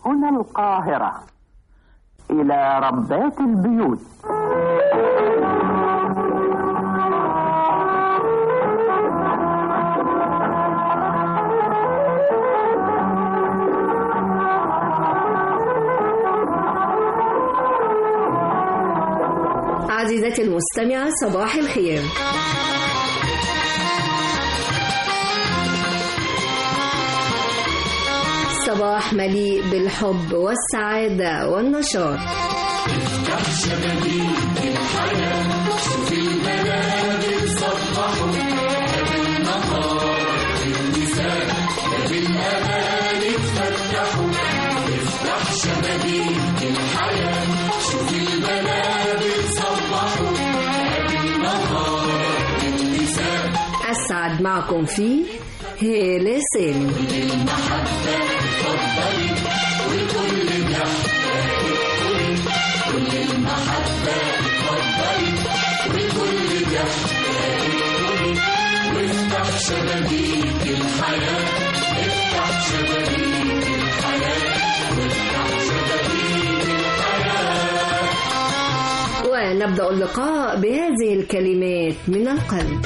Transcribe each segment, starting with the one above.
هنا القاهرة إلى ربات البيوت عزيزتي المستمعة صباح الخير صباح مليء بالحب والسعادة والنشاط أسعد معكم في هيلة سالم ونبدأ اللقاء بهذه الكلمات من القلب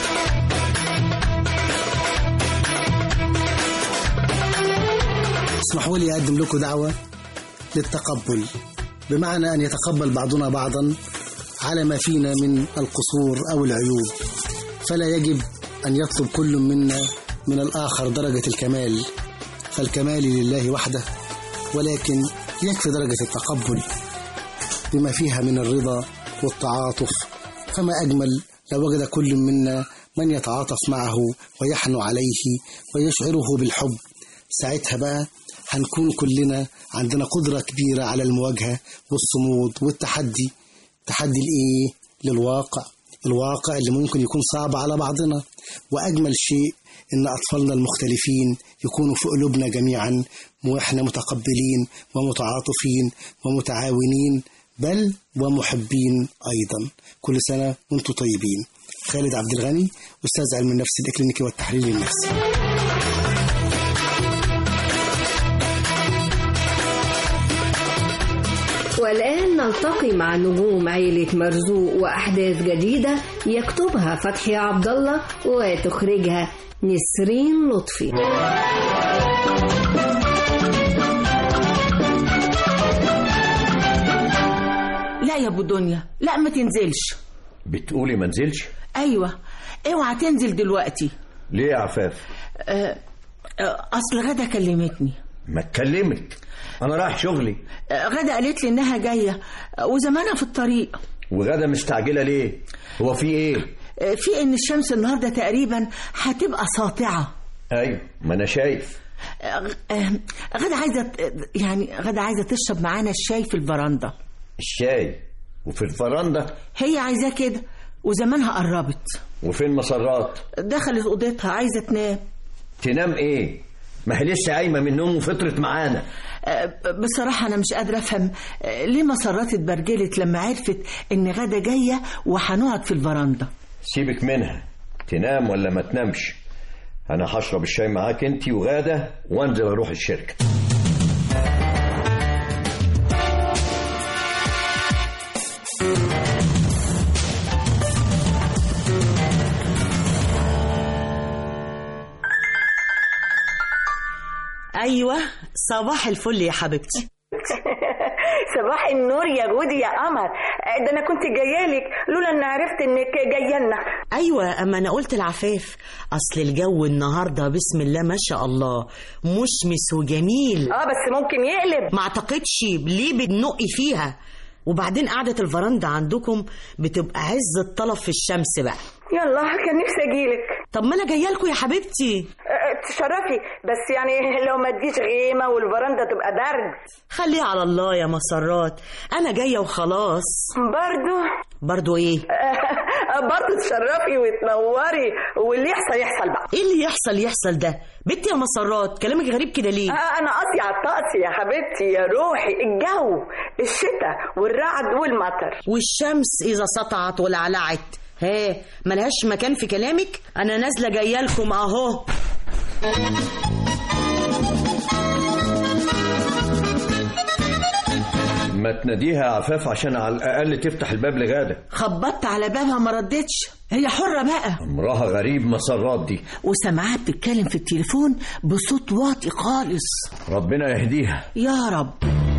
اسمحوا لي أقدم لكم دعوة للتقبل بمعنى أن يتقبل بعضنا بعضا على ما فينا من القصور أو العيوب فلا يجب أن يطلب كل منا من الآخر درجة الكمال فالكمال لله وحده ولكن يكفي درجة التقبل بما فيها من الرضا والتعاطف فما أجمل لو وجد كل منا من يتعاطف معه ويحنو عليه ويشعره بالحب ساعتها بقى هنكون كلنا عندنا قدرة كبيرة على المواجهة والصمود والتحدي تحدي لإيه؟ للواقع الواقع اللي ممكن يكون صعب على بعضنا وأجمل شيء إن أطفالنا المختلفين يكونوا في قلوبنا جميعا وإحنا متقبلين ومتعاطفين ومتعاونين بل ومحبين أيضا كل سنة وانتم طيبين خالد عبد الغني أستاذ علم النفس الإكلينيكي والتحليل النفسي والآن نلتقي مع نجوم عيلة مرزوق وأحداث جديدة يكتبها فتحي عبد الله وتخرجها نسرين لطفي لا يا ابو دنيا لا ما تنزلش بتقولي ما نزلش ايوه اوعى تنزل دلوقتي ليه يا عفاف أه أه اصل غدا كلمتني ما تكلمك انا رايح شغلي أه غدا قالت لي انها جايه أه وزمانها في الطريق وغدا مستعجله ليه هو في ايه أه في ان الشمس النهارده تقريبا هتبقى ساطعه ايوه ما انا شايف أه أه غدا عايزه يعني غدا عايزه تشرب معانا الشاي في الفرندا الشاي وفي الفرندا هي عايزاه كده وزمانها قربت وفين مسرات دخلت اوضتها عايزه تنام تنام ايه ما هي لسه قايمه من النوم وفطرت معانا أه بصراحة أنا مش قادرة أفهم أه ليه مسرات اتبرجلت لما عرفت إن غدا جاية وهنقعد في الفرندا سيبك منها تنام ولا ما تنامش انا هشرب الشاي معاك انت وغاده وانزل اروح الشركه ايوه صباح الفل يا حبيبتي صباح النور يا جودي يا قمر ده انا كنت جايالك لولا ان عرفت انك جايه لنا ايوه اما انا قلت العفاف اصل الجو النهارده بسم الله ما شاء الله مشمس وجميل اه بس ممكن يقلب ما اعتقدش ليه بتنقي فيها وبعدين قعدة الفرندا عندكم بتبقى عز الطلب في الشمس بقى يلا كان نفسي اجيلك طب ما انا جايه لكم يا حبيبتي أه تشرفي بس يعني لو ما تجيش غيمه والفرندا تبقى برد خليها على الله يا مسرات انا جايه وخلاص برضو برضو ايه برضو تشرفي وتنوري واللي يحصل يحصل بقى ايه اللي يحصل يحصل ده بنتي يا مسرات كلامك غريب كده ليه آه انا قصدي على الطقس يا حبيبتي يا روحي الجو الشتاء والرعد والمطر والشمس اذا سطعت ولعلعت ها ملهاش مكان في كلامك انا نازله جايه لكم اهو ما تناديها يا عفاف عشان على الاقل تفتح الباب لغاده خبطت على بابها ما ردتش هي حرة بقى امرها غريب مسرات دي وسمعها بتتكلم في التليفون بصوت واطي خالص ربنا يهديها يا رب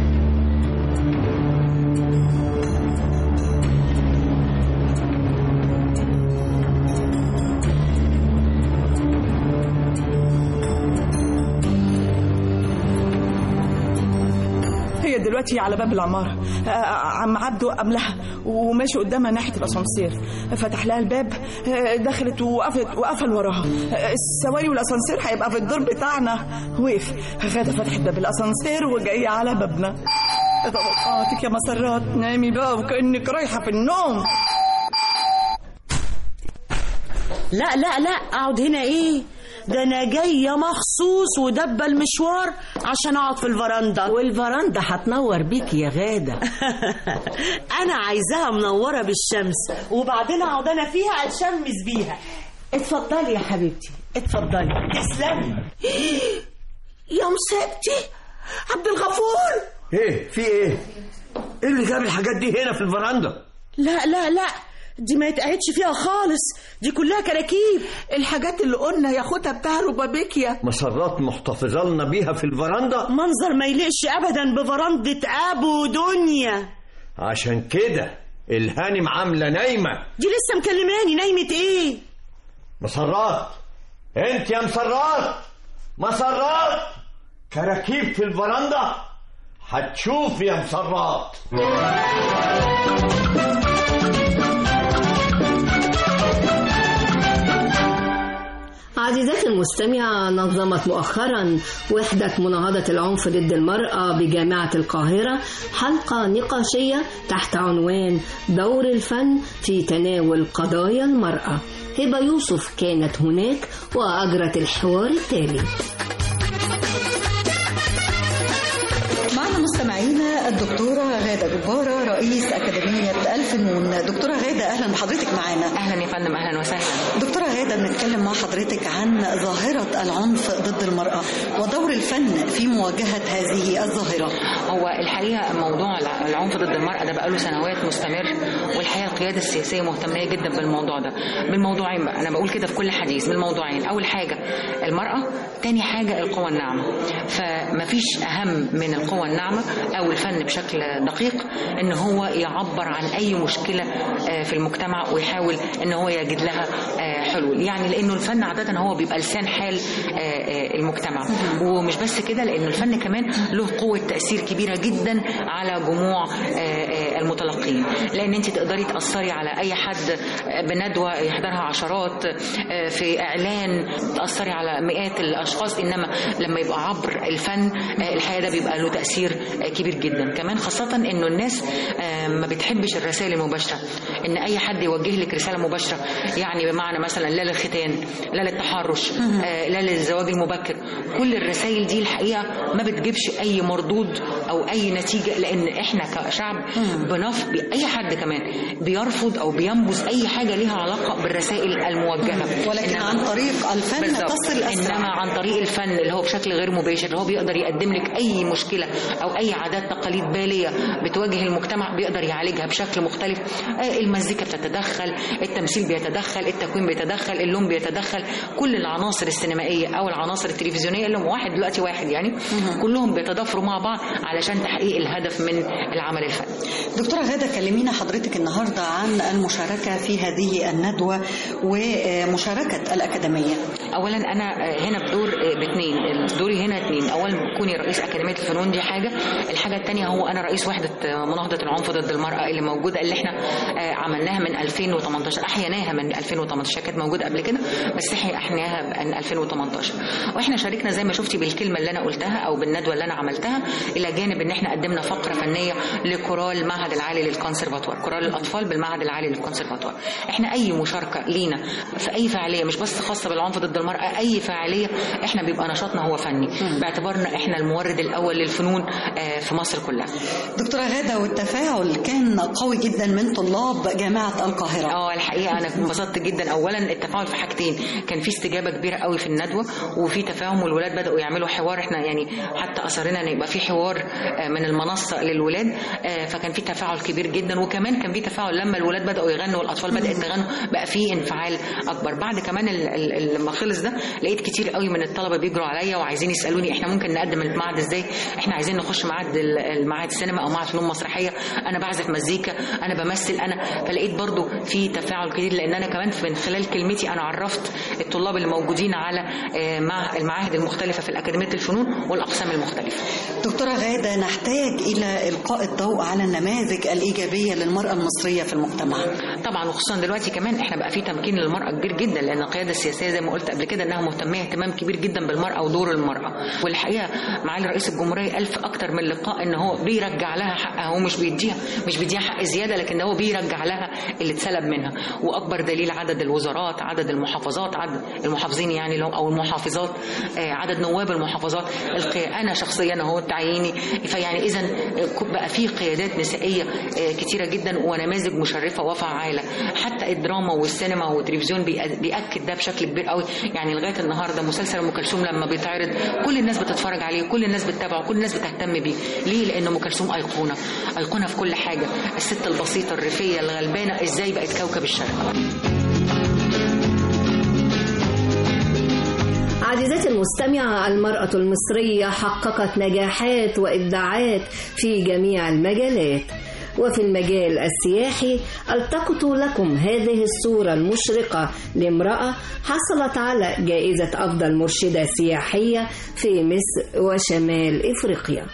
هي دلوقتي على باب العمارة آه، عم عبده قبلها وماشي قدامها ناحية الأسانسير فتح لها الباب آه، دخلت وقفت وقفل وراها آه، السواقي والأسانسير هيبقى في الدور بتاعنا وقف غادة فتحت باب الأسانسير وجاية على بابنا طبقاتك يا مسرات نامي بقى وكأنك رايحة في النوم لا لا لا اقعد هنا ايه ده انا جايه مخصوص ودبه المشوار عشان اقعد في الفرندا والفرندا هتنور بيك يا غادة انا عايزاها منوره بالشمس وبعدين اقعد انا فيها اتشمس بيها اتفضلي يا حبيبتي اتفضلي تسلمي يا مسابتي عبد الغفور ايه في ايه ايه اللي جاب الحاجات دي هنا في الفرندا لا لا لا دي ما يتقعدش فيها خالص دي كلها كراكيب الحاجات اللي قلنا ياخدها بتاع ربابيكيا مسرات محتفظه لنا بيها في الفرندا منظر ما يليقش ابدا بفرندة ابو دنيا عشان كده الهانم عامله نايمه دي لسه مكلماني نايمة ايه مسرات انت يا مسرات مسرات كراكيب في الفرندا هتشوف يا مسرات عزيزاتي المستمعة نظمت مؤخرا وحدة مناهضة العنف ضد المرأة بجامعة القاهرة حلقة نقاشية تحت عنوان دور الفن في تناول قضايا المرأة هبة يوسف كانت هناك وأجرت الحوار التالي معنا مستمعينا الدكتورة غادة جبارة رئيس أكاديمية الفنون دكتورة غادة أهلا بحضرتك معنا اهلا يا فندم اهلا وسهلا دكتورة غادة بنتكلم مع حضرتك عن ظاهرة العنف ضد المرأة ودور الفن في مواجهة هذه الظاهرة هو الحقيقه موضوع الع- العنف ضد المراه ده بقاله سنوات مستمر والحقيقه القياده السياسيه مهتمه جدا بالموضوع ده بالموضوعين بقى انا بقول كده في كل حديث بالموضوعين اول حاجه المراه تاني حاجه القوى الناعمه فمفيش اهم من القوى الناعمه او الفن بشكل دقيق ان هو يعبر عن اي مشكله آه، في المجتمع ويحاول ان هو يجد لها آه، حلول يعني لانه الفن عاده هو بيبقى لسان حال آه، آه، المجتمع ومش بس كده لانه الفن كمان له قوه تاثير كبيره جدا على جموع آه، آه، المتلقين لان انت تقدري تاثري على اي حد آه، بندوه يحضرها عشرات آه، في اعلان تاثري على مئات الاشخاص انما لما يبقى عبر الفن آه، الحقيقه ده بيبقى له تاثير آه، كبير جدا كمان خاصه انه الناس آه، ما بتحبش الرسائل المباشره ان اي حد يوجه لك رساله مباشره يعني بمعنى مثلا لا للختان لا للتحرش آه، لا للزواج المبكر كل الرسائل دي الحقيقه ما بتجيبش اي مردود او اي نتيجه لان احنا كشعب بنف اي حد كمان بيرفض او بينبذ اي حاجه ليها علاقه بالرسائل الموجهه ولكن إنما- عن طريق الفن بالظبط. تصل أسرع انما عن طريق الفن اللي هو بشكل غير مباشر اللي هو بيقدر يقدم لك اي مشكله او اي عادات تقاليد باليه بتواجه المجتمع بيقدر يعالجها بشكل مختلف آه، المزيكا بتتدخل التمثيل بيتدخل التكوين بيتدخل اللون بيتدخل كل العناصر السينمائيه او العناصر التلفزيونيه اللي هم واحد دلوقتي واحد يعني كلهم بيتضافروا مع بعض علشان تحقيق الهدف من العمل الفني دكتورة غادة كلمينا حضرتك النهاردة عن المشاركة في هذه الندوة ومشاركة الأكاديمية اولا انا هنا بدور باثنين دوري هنا اثنين اولا كوني رئيس اكاديميه الفنون دي حاجه الحاجه الثانيه هو انا رئيس وحده مناهضه العنف ضد المراه اللي موجوده اللي احنا عملناها من 2018 احييناها من 2018 كانت موجوده قبل كده بس احنا احييناها من 2018 واحنا شاركنا زي ما شفتي بالكلمه اللي انا قلتها او بالندوه اللي انا عملتها الى جانب ان احنا قدمنا فقره فنيه لكورال المعهد العالي للكونسرفاتوار كورال الاطفال بالمعهد العالي للكونسرفاتوار احنا اي مشاركه لينا في اي فعاليه مش بس خاصه بالعنف ضد المرأة أي فعالية احنا بيبقى نشاطنا هو فني باعتبارنا احنا المورد الأول للفنون آه، في مصر كلها دكتورة غادة والتفاعل كان قوي جدا من طلاب جامعة القاهرة اه الحقيقه انا انبسطت جدا اولا التفاعل في حاجتين كان في استجابه كبيره قوي في الندوه وفي تفاهم والولاد بداوا يعملوا حوار احنا يعني حتى اصرنا ان يبقى في حوار آه، من المنصه للولاد آه، فكان في تفاعل كبير جدا وكمان كان في تفاعل لما الولاد بداوا يغنوا والاطفال بدات تغنوا بقى في انفعال اكبر بعد كمان ال- ال- لما خلص ده لقيت كتير قوي من الطلبه بيجروا عليا وعايزين يسالوني احنا ممكن نقدم المعهد ازاي احنا عايزين نخش معهد ال- المعهد السينما او معهد فنون مسرحيه انا بعزف مزيكا انا بمثل انا فلقيت برضو في تفاعل كتير لان انا كمان من خلال كلمتي انا عرفت الطلاب اللي موجودين على آه، مع المعاهد المختلفه في الاكاديميه الفنون والاقسام المختلفه دكتورة غادة نحتاج إلى إلقاء الضوء على النماذج الإيجابية للمرأة المصرية في المجتمع طبعا وخصوصا دلوقتي كمان احنا بقى في تمكين للمراه كبير جدا لان القياده السياسيه زي ما قلت قبل كده انها مهتمه اهتمام كبير جدا بالمراه ودور المراه والحقيقه معالي رئيس الجمهوريه قال في اكتر من لقاء ان هو بيرجع لها حقها هو مش بيديها مش بيديها حق زياده لكن هو بيرجع لها اللي اتسلب منها واكبر دليل عدد الوزارات عدد المحافظات عدد المحافظين يعني لو او المحافظات آه، عدد نواب المحافظات القيا- انا شخصيا اهو تعييني فيعني اذا بقى في قيادات نسائيه آه، كتيره جدا ونماذج مشرفه وفعاله حتى الدراما والسينما والتلفزيون بيأ- بياكد ده بشكل كبير قوي يعني لغايه النهارده مسلسل ام كلثوم لما بيتعرض كل الناس بتتفرج عليه كل الناس بتتابعه كل الناس بتهتم بيه ليه لان ام كلثوم ايقونه ايقونه في كل حاجه الست البسيطه الريفيه الغلبانه ازاي بقت كوكب الشرق عزيزتي المستمعة المرأة المصرية حققت نجاحات وإبداعات في جميع المجالات وفي المجال السياحي التقط لكم هذه الصورة المشرقة لامرأة حصلت على جائزة أفضل مرشدة سياحية في مصر وشمال إفريقيا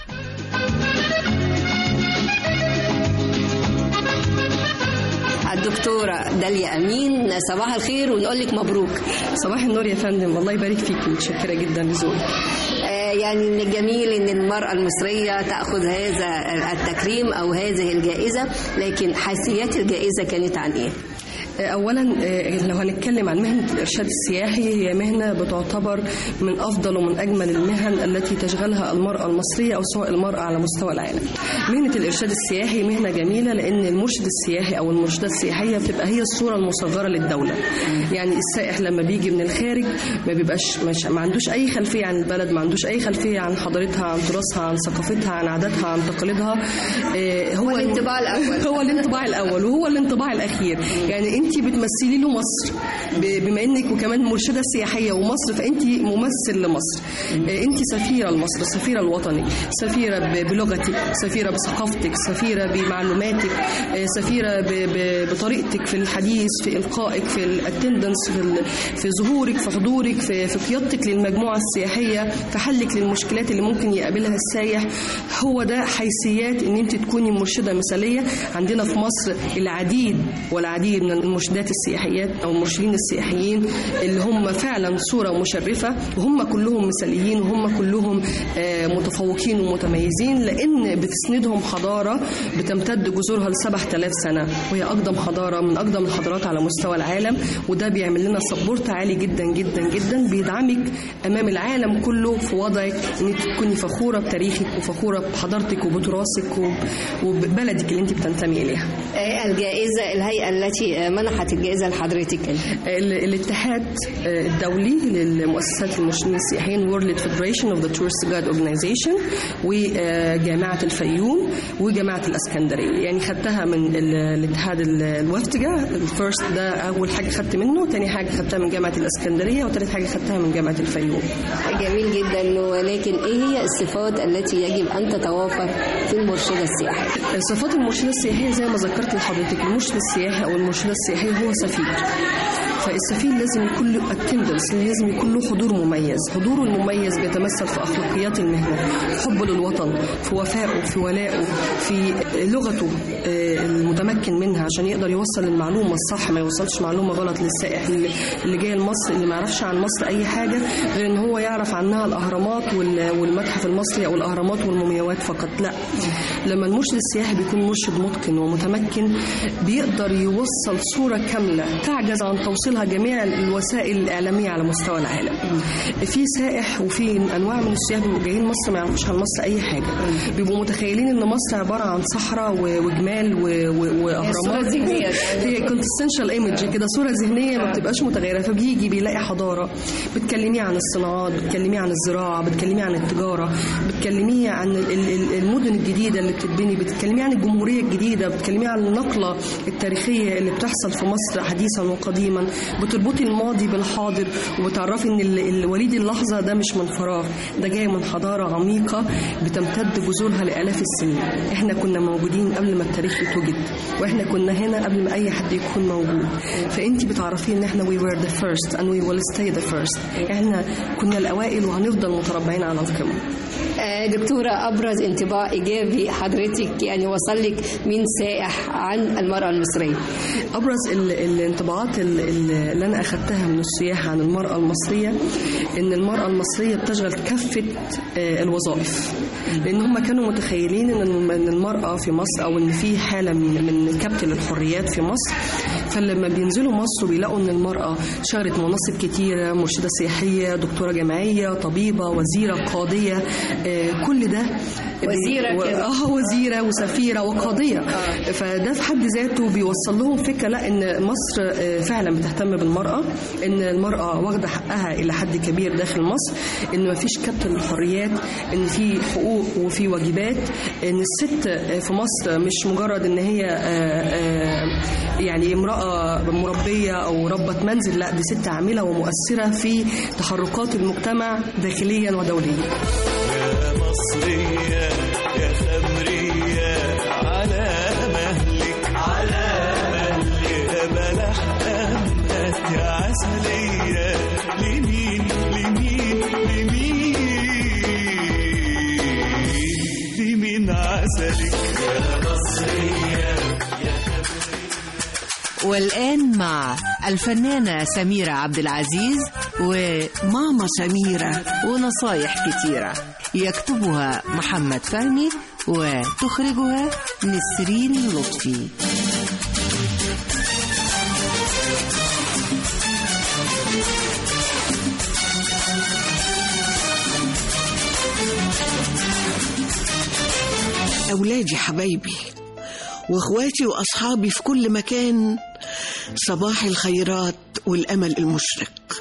الدكتورة داليا أمين صباح الخير ونقول لك مبروك صباح النور يا فندم الله يبارك فيك متشكرة جدا لذوقك آه، يعني من الجميل ان المرأة المصرية تأخذ هذا التكريم او هذه الجائزة لكن حيثيات الجائزة كانت عن ايه؟ اولا آه، لو هنتكلم عن مهنه الارشاد السياحي هي مهنه بتعتبر من افضل ومن اجمل المهن التي تشغلها المراه المصريه او سواء المراه على مستوى العالم مهنه الارشاد السياحي مهنه جميله لان المرشد السياحي او المرشده السياحيه بتبقى هي الصوره المصغره للدوله يعني السائح لما بيجي من الخارج ما بيبقاش مش ما عندوش اي خلفيه عن البلد ما عندوش اي خلفيه عن حضارتها عن تراثها عن ثقافتها عن عاداتها عن تقاليدها آه، هو الانطباع الأول. هو الانطباع الاول وهو الانطباع الاخير يعني انت بتمثلي له مصر ب- بما انك وكمان مرشده سياحيه ومصر فانت ممثل لمصر آه، انت سفيره لمصر سفيره الوطني سفيره ب- بلغتك سفيره بثقافتك سفيره بمعلوماتك آه، سفيره ب- ب- بطريقتك في الحديث في القائك في الاتندنس في ال- في ظهورك في حضورك في في قيادتك للمجموعه السياحيه في حلك للمشكلات اللي ممكن يقابلها السايح هو ده حيثيات ان انت تكوني مرشده مثاليه عندنا في مصر العديد والعديد من المرشدات السياحيات او المرشدين السياحيين اللي هم فعلا صوره مشرفه وهم كلهم مثاليين وهم كلهم آه، متفوقين ومتميزين لان بتسندهم حضاره بتمتد جذورها ل 7000 سنه وهي اقدم حضاره من اقدم الحضارات على مستوى العالم وده بيعمل لنا سبورت عالي جدا جدا جدا بيدعمك امام العالم كله في وضعك انك تكوني فخوره بتاريخك وفخوره بحضارتك وبتراثك وب- وببلدك اللي انت بتنتمي اليها آه، الجائزة الهيئة التي آه، منحت الجائزة لحضرتك ال- الاتحاد آه، الدولي للمؤسسات المرشدين السياحيين World Federation of the Tourist Guide Organization وجامعة الفيوم وجامعة الاسكندرية يعني خدتها من ال- الاتحاد ال- الوفتجة الفيرست ده أول حاجة خدت منه تاني حاجة خدتها من جامعة الاسكندرية وتالت حاجة خدتها من جامعة الفيوم جميل جدا ولكن ايه هي الصفات التي يجب ان تتوافر في المرشدة السياحية؟ صفات المرشدة السياحية زي ما ذكرت لحضرتك المرشد السياحي أو المرشدة السياحية هو سفير فالسفير لازم يكون له اتندنس لازم يكون له حضور مميز حضوره المميز بيتمثل في أخلاقيات المهنة في حبه للوطن في وفائه في ولائه في لغته آه، المتمكن منها عشان يقدر يوصل المعلومة الصح ما يوصلش معلومة غلط للسائح اللي اللي جاي لمصر اللي ما يعرفش عن مصر أي حاجة غير إن هو يعرف عنها الأهرامات وال- والمتحف المصري أو الأهرامات والمومياوات فقط لا لما المرشد السياحي بيكون مرشد متقن ومتمكن بيقدر يوصل صورة كاملة تعجز عن توصيلها بتنقلها جميع الوسائل الإعلامية على مستوى العالم في سائح وفي أنواع من السياح بيبقوا جايين مصر ما يعرفوش عن مصر أي حاجة بيبقوا متخيلين إن مصر عبارة عن صحراء و- وجمال و- و- وأهرامات صورة ذهنية. هي كونتستنشال ايمج كده صورة ذهنية ما بتبقاش متغيرة فبيجي بيلاقي حضارة بتكلميه عن الصناعات بتكلميه عن الزراعة بتكلميه عن التجارة بتكلميه عن ال- ال- المدن الجديدة اللي بتتبني بتكلميه عن الجمهورية الجديدة بتكلميه عن النقلة التاريخية اللي بتحصل في مصر حديثا وقديما بتربطي الماضي بالحاضر وبتعرفي ان ال- الوليد اللحظة ده مش من فراغ ده جاي من حضارة عميقة بتمتد جذورها لآلاف السنين احنا كنا موجودين قبل ما التاريخ يتوجد واحنا كنا هنا قبل ما اي حد يكون موجود فانت بتعرفي ان احنا we were the first and we will stay the first احنا كنا الاوائل وهنفضل متربعين على القمة آه، دكتورة أبرز انطباع إيجابي حضرتك يعني وصل لك من سائح عن المرأة المصرية ابرز ال- الانطباعات ال- ال- اللي انا اخذتها من السياح عن المراه المصريه ان المراه المصريه بتشغل كافه آه، الوظائف لان هم كانوا متخيلين ان الم- إن المراه في مصر او ان في حاله من من كبت للحريات في مصر فلما بينزلوا مصر بيلاقوا ان المراه شغلت مناصب كتيره مرشده سياحيه دكتوره جامعيه طبيبه وزيره قاضيه آه، كل ده وزيرة و- كده. اه وزيره وسفيره وقاضيه فده في حد ذاته بيوصل لهم فكره لا ان مصر آه، فعلا بتهتم بالمراه ان المراه واخده حقها الى حد كبير داخل مصر ان مفيش كبت للحريات ان في حقوق وفي واجبات ان الست آه، في مصر مش مجرد ان هي آه، آه، يعني امراه مربيه او ربة منزل لا دي ست عامله ومؤثره في تحركات المجتمع داخليا ودوليا يا مصرية يا خمرية على مهلك على مهلك يا بلح أمهات يا عسلية لمين لمين لمين لمين عسلك يا مصرية والآن مع الفنانة سميرة عبد العزيز وماما سميرة ونصايح كتيرة يكتبها محمد فهمي وتخرجها نسرين لطفي أولادي حبايبي وإخواتي وأصحابي في كل مكان صباح الخيرات والأمل المشرق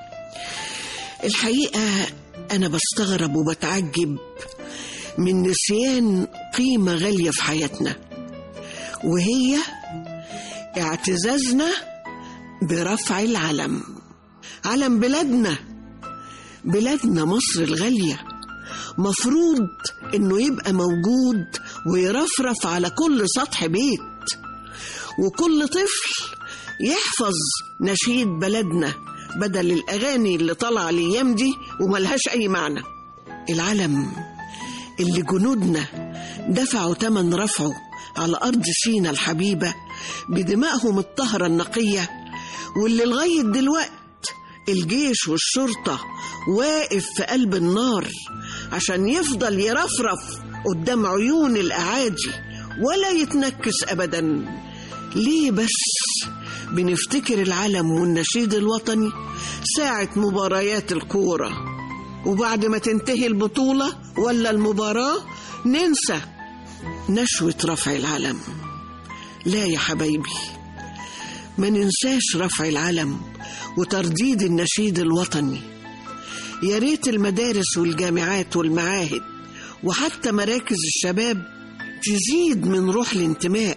الحقيقة أنا بستغرب وبتعجب من نسيان قيمة غالية في حياتنا وهي اعتزازنا برفع العلم علم بلادنا بلادنا مصر الغاليه مفروض انه يبقى موجود ويرفرف على كل سطح بيت وكل طفل يحفظ نشيد بلدنا بدل الاغاني اللي طالعه الايام دي وملهاش اي معنى العلم اللي جنودنا دفعوا تمن رفعه على ارض سينا الحبيبه بدمائهم الطاهره النقيه واللي لغايه دلوقت الجيش والشرطه واقف في قلب النار عشان يفضل يرفرف قدام عيون الأعادي ولا يتنكس أبدا ليه بس بنفتكر العلم والنشيد الوطني ساعة مباريات الكورة وبعد ما تنتهي البطولة ولا المباراة ننسى نشوة رفع العلم لا يا حبايبي ما ننساش رفع العلم وترديد النشيد الوطني يا ريت المدارس والجامعات والمعاهد وحتى مراكز الشباب تزيد من روح الانتماء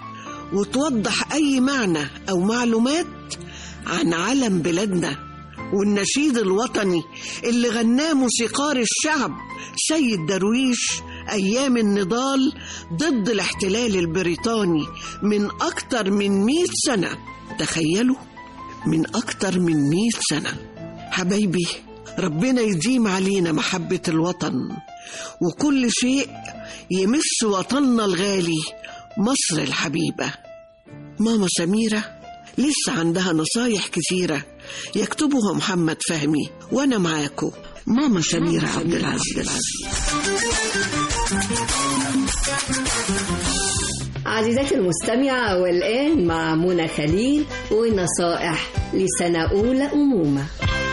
وتوضح أي معنى أو معلومات عن علم بلادنا والنشيد الوطني اللي غناه موسيقار الشعب سيد درويش أيام النضال ضد الاحتلال البريطاني من أكتر من مئة سنة تخيلوا من أكتر من مئة سنة حبايبي ربنا يديم علينا محبة الوطن وكل شيء يمس وطننا الغالي مصر الحبيبة ماما سميرة لسه عندها نصايح كثيرة يكتبها محمد فهمي وأنا معاكم ماما سميرة عبد العزيز عزيزاتي المستمعة والآن مع منى خليل ونصائح لسنة أولى أمومة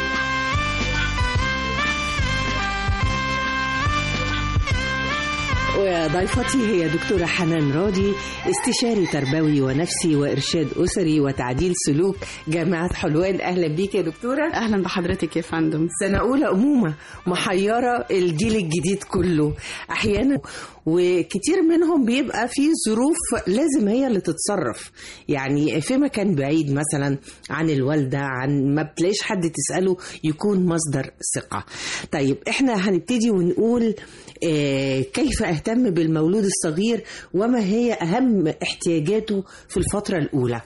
وضيفتي هي دكتورة حنان راضي استشاري تربوي ونفسي وإرشاد أسري وتعديل سلوك جامعة حلوان أهلا بيك يا دكتورة أهلا بحضرتك يا فندم سنة أولى أمومة محيرة الجيل الجديد كله أحيانا وكتير منهم بيبقى في ظروف لازم هي اللي تتصرف يعني في مكان بعيد مثلا عن الوالدة عن ما بتلاقيش حد تسأله يكون مصدر ثقة طيب احنا هنبتدي ونقول آه كيف اهتم بالمولود الصغير وما هي أهم احتياجاته في الفترة الأولى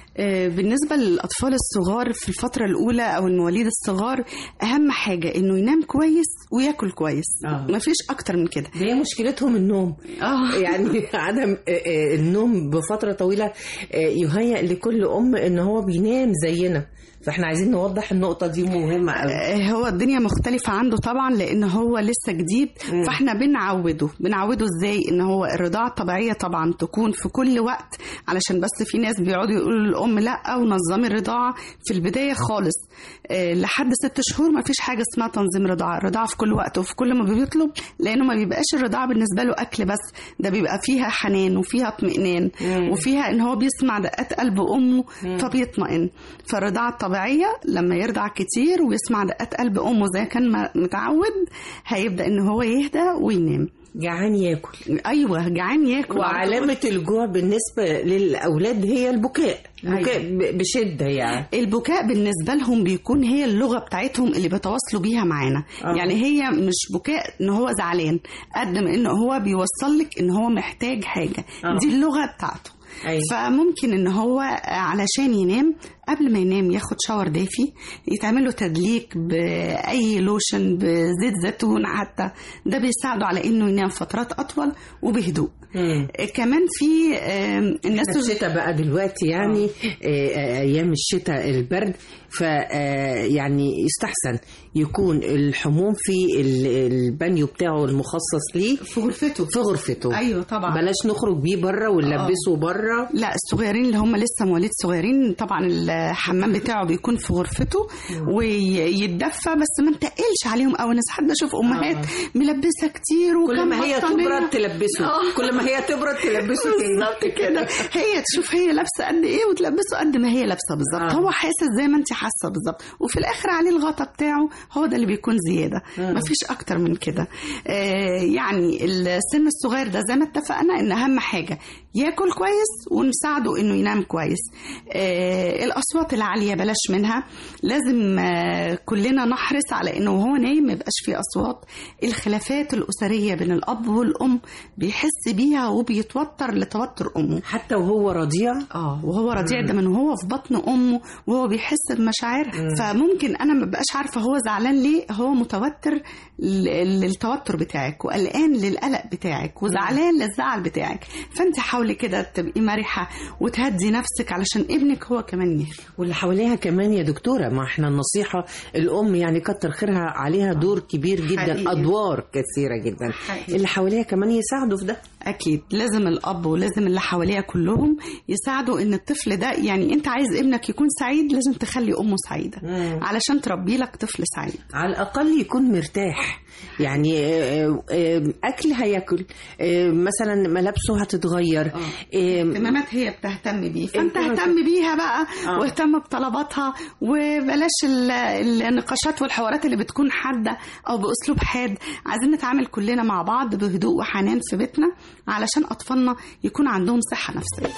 بالنسبة للأطفال الصغار في الفترة الأولى أو المواليد الصغار أهم حاجة إنه ينام كويس وياكل كويس آه. مفيش أكتر من كده هي مشكلتهم النوم آه. يعني عدم النوم بفترة طويلة يهيأ لكل أم إن هو بينام زينا فاحنا عايزين نوضح النقطة دي مهمة قوي هو الدنيا مختلفة عنده طبعا لأن هو لسه جديد مم. فاحنا بنعوده بنعوده ازاي ان هو الرضاعة الطبيعية طبعا تكون في كل وقت علشان بس في ناس بيقعدوا يقولوا للأم لا ونظمي الرضاعة في البداية خالص آه، لحد ست شهور ما فيش حاجة اسمها تنظيم رضاعة الرضاعة في كل وقت وفي كل ما بيطلب لأنه ما بيبقاش الرضاعة بالنسبة له أكل بس ده بيبقى فيها حنان وفيها اطمئنان مم. وفيها ان هو بيسمع دقات قلب أمه مم. فبيطمئن فالرضاعة الطبيعية لما يرضع كتير ويسمع دقات قلب أمه زي كان ما- متعود هيبدأ ان هو يهدى وينام جعان ياكل ايوه جعان ياكل وعلامة الجوع بالنسبة للأولاد هي البكاء بكاء أيوة. ب- بشدة يعني البكاء بالنسبة لهم بيكون هي اللغة بتاعتهم اللي بيتواصلوا بيها معانا آه. يعني هي مش بكاء ان هو زعلان قد ما ان هو بيوصل لك ان هو محتاج حاجة آه. دي اللغة بتاعته أيوة. فممكن ان هو علشان ينام قبل ما ينام ياخد شاور دافي يتعمل له تدليك باي لوشن بزيت زيتون حتى ده بيساعده على انه ينام فترات اطول وبهدوء مم. كمان في آم، الناس احنا الشتاء بقى دلوقتي يعني آه، آه، ايام الشتاء البرد ف آه، يعني يستحسن يكون الحموم في ال- البانيو بتاعه المخصص ليه في غرفته في غرفته ايوه طبعا بلاش نخرج بيه بره ونلبسه بره لا الصغيرين اللي هم لسه مواليد صغيرين طبعا الحمام بتاعه بيكون في غرفته ويتدفى بس ما نتقلش عليهم قوي انا ساعات بشوف امهات ملبسه كتير كل وكم ما هي بطانية. تبرد تلبسه آه. كل ما هي تبرد تلبسه تاني بالظبط كده هي تشوف هي لابسه قد ايه وتلبسه قد ما هي لابسه بالظبط آه. هو حاسس زي ما انت حاسه بالظبط وفي الاخر عليه الغطا بتاعه هو ده اللي بيكون زياده مم. مفيش اكتر من كده آه يعني السن الصغير ده زي ما اتفقنا ان اهم حاجه ياكل كويس ونساعده انه ينام كويس آه الاصوات العاليه بلاش منها لازم آه كلنا نحرص على انه وهو نايم ما يبقاش فيه اصوات الخلافات الاسريه بين الاب والام بيحس بيها وبيتوتر لتوتر امه حتى وهو رضيع اه وهو رضيع ده من وهو في بطن امه وهو بيحس بمشاعرها مم. فممكن انا ما بقاش عارفه هو زعلان ليه هو متوتر ل- للتوتر بتاعك وقلقان للقلق بتاعك وزعلان للزعل بتاعك فانت حاولي كده تبقي مرحه وتهدي نفسك علشان ابنك هو كمان يهدى واللي حواليها كمان يا دكتورة ما احنا النصيحة الأم يعني كتر خيرها عليها دور كبير جدا حقيقي. أدوار كثيرة جدا حقيقي. اللي حواليها كمان يساعدوا في ده اكيد لازم الاب ولازم اللي حواليها كلهم يساعدوا ان الطفل ده يعني انت عايز ابنك يكون سعيد لازم تخلي امه سعيده مم. علشان تربي لك طفل سعيد على الأقل يكون مرتاح يعني آه، آه، أكل هياكل آه، مثلا ملابسه هتتغير آه، اهتمامات هي بتهتم بيه فانت اهتمامات. اهتم بيها بقى آه. واهتم بطلباتها وبلاش ال- النقاشات والحوارات اللي بتكون حاده او باسلوب حاد عايزين نتعامل كلنا مع بعض بهدوء وحنان في بيتنا علشان اطفالنا يكون عندهم صحه نفسيه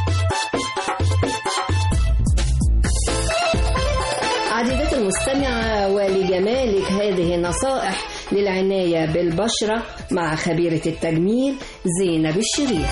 عزيزتي المستمعة ولجمالك هذه نصائح للعناية بالبشرة مع خبيرة التجميل زينب الشريف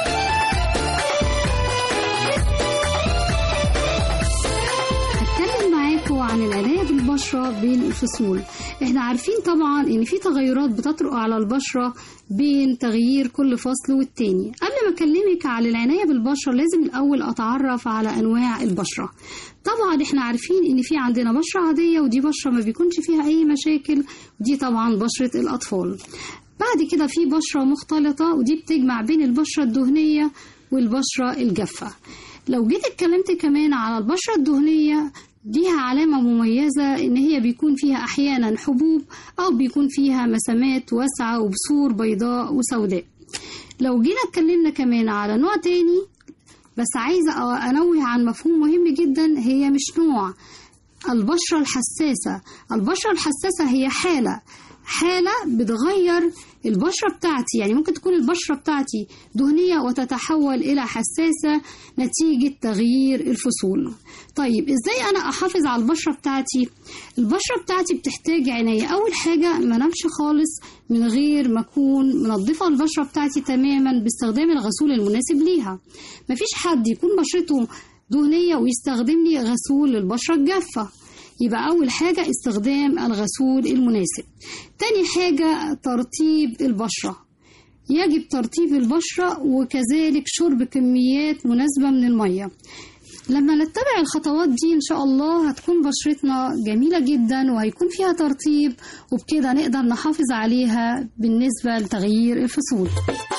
هتكلم معاكم عن العناية بالبشرة بين الفصول احنا عارفين طبعا ان في تغيرات بتطرق على البشرة بين تغيير كل فصل والتاني قبل ما اكلمك عن العناية بالبشرة لازم الاول اتعرف على انواع البشرة طبعا احنا عارفين ان في عندنا بشرة عادية ودي بشرة ما بيكونش فيها اي مشاكل ودي طبعا بشرة الاطفال بعد كده في بشرة مختلطة ودي بتجمع بين البشرة الدهنية والبشرة الجافة لو جيت اتكلمت كمان على البشرة الدهنية ليها علامة مميزة إن هي بيكون فيها أحيانا حبوب أو بيكون فيها مسامات واسعة وبثور بيضاء وسوداء لو جينا اتكلمنا كمان على نوع تاني بس عايزة أ- أنوه عن مفهوم مهم جدا هي مش نوع البشرة الحساسة البشرة الحساسة هي حالة حالة بتغير البشرة بتاعتي يعني ممكن تكون البشرة بتاعتي دهنية وتتحول إلى حساسة نتيجة تغيير الفصول طيب إزاي أنا أحافظ على البشرة بتاعتي البشرة بتاعتي بتحتاج عناية أول حاجة ما نمشي خالص من غير ما أكون منظفة البشرة بتاعتي تماما باستخدام الغسول المناسب ليها مفيش حد يكون بشرته دهنية ويستخدم لي غسول للبشرة الجافة يبقى أول حاجة استخدام الغسول المناسب تاني حاجة ترطيب البشرة يجب ترطيب البشرة وكذلك شرب كميات مناسبة من المية لما نتبع الخطوات دي إن شاء الله هتكون بشرتنا جميلة جدا وهيكون فيها ترطيب وبكده نقدر نحافظ عليها بالنسبة لتغيير الفصول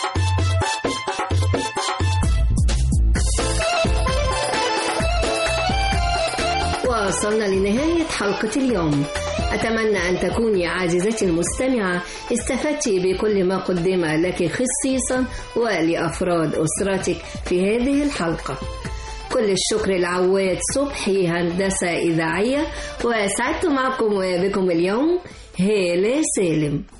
وصلنا لنهاية حلقة اليوم أتمنى أن تكوني عزيزتي المستمعة استفدت بكل ما قدم لك خصيصا ولأفراد أسرتك في هذه الحلقة كل الشكر لعواد صبحي هندسة إذاعية وسعدت معكم وبكم اليوم هالة سالم